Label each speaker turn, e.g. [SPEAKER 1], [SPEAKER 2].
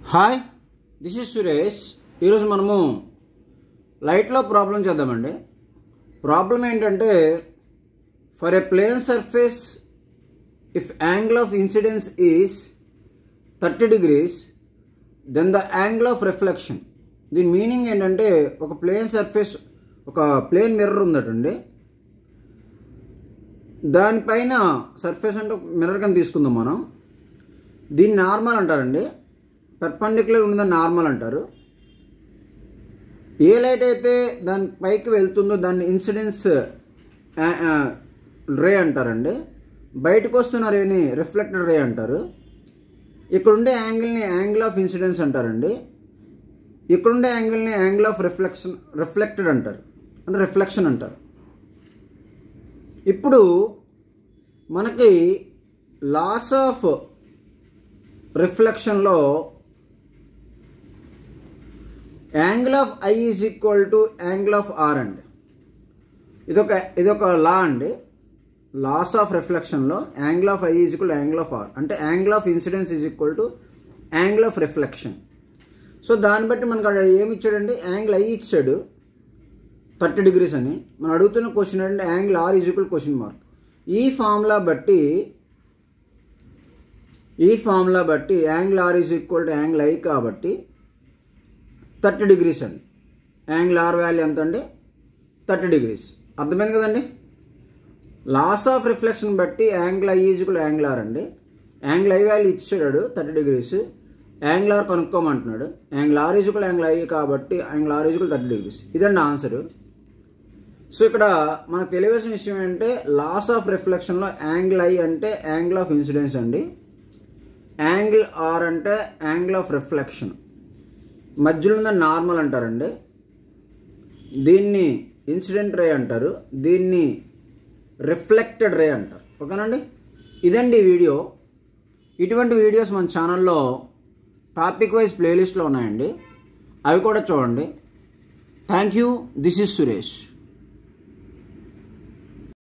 [SPEAKER 1] hi this is Suresh ఈరోజు మనము లైట్లో ప్రాబ్లం చేద్దామండి ప్రాబ్లం ఏంటంటే for a plane surface if angle of incidence is thirty degrees then the angle of reflection దీని meaning ఏంటంటే ఒక ప్లేన్ సర్ఫేస్ ఒక ప్లేన్ మిర్రర్ ఉందటండి దానిపైన సర్ఫేస్ అంటే మిర్రర్ కింద తీసుకుందాం మనం దీన్ని నార్మల్ అంటారండి పర్పండిక్యులర్ ఉన్నదాన్ని నార్మల్ అంటారు ఏ లైట్ అయితే దాని పైకి వెళ్తుందో దాన్ని ఇన్సిడెన్స్ రే అంటారండి బయటకు వస్తున్న రేని రిఫ్లెక్టెడ్ రే అంటారు ఇక్కడ ఉండే యాంగిల్ని యాంగిల్ ఆఫ్ ఇన్సిడెన్స్ అంటారండి ఇక్కడ ఉండే యాంగిల్ని యాంగిల్ ఆఫ్ రిఫ్లెక్షన్ రిఫ్లెక్టెడ్ అంటారు అంటే రిఫ్లెక్షన్ అంటారు ఇప్పుడు మనకి లాస్ ఆఫ్ రిఫ్లెక్షన్లో angle of I is equal to angle of R అండి ఇదొక ఇదొక లా అండి లాస్ ఆఫ్ రిఫ్లెక్షన్లో angle of I is equal angle of R అంటే angle of incidence is equal to angle of reflection so దాన్ని బట్టి మనకు అక్కడ ఏమి ఇచ్చాడండి యాంగిల్ ఐ ఇచ్చాడు థర్టీ డిగ్రీస్ అని మనం అడుగుతున్న క్వశ్చన్ ఏంటంటే angle R is equal question mark ఈ ఫార్ములా బట్టి ఈ ఫార్ములా బట్టి angle R is equal to angle I కాబట్టి థర్టీ డిగ్రీస్ అండి యాంగిల్ ఆర్ వాల్యూ ఎంత అండి థర్టీ డిగ్రీస్ అర్థమైంది కదండి లాస్ ఆఫ్ రిఫ్లెక్షన్ బట్టి angle I is equal angle R అండి యాంగిల్ ఐ వాల్యూ ఇచ్చాడు థర్టీ డిగ్రీస్ యాంగిల్ ఆర్ కనుక్కోమంటున్నాడు angle R is equal angle I కాబట్టి angle R is equal thirty degrees ఇదండి ఆన్సర్ సో ఇక్కడ మనకు తెలియవలసిన విషయం ఏంటంటే లాస్ ఆఫ్ రిఫ్లెక్షన్లో యాంగిల్ ఐ అంటే యాంగిల్ ఆఫ్ ఇన్సిడెన్స్ అండి యాంగిల్ ఆర్ అంటే యాంగిల్ ఆఫ్ రిఫ్లెక్షన్ మధ్యలో ఉన్న నార్మల్ అంటారండి దీన్ని ఇన్సిడెంట్ రే అంటారు దీన్ని రిఫ్లెక్టెడ్ రే అంటారు ఓకేనండి ఇదండి వీడియో ఇటువంటి వీడియోస్ మన ఛానల్లో టాపిక్ వైజ్ ప్లేలిస్ట్లో ఉన్నాయండి అవి కూడా చూడండి thank you this is Suresh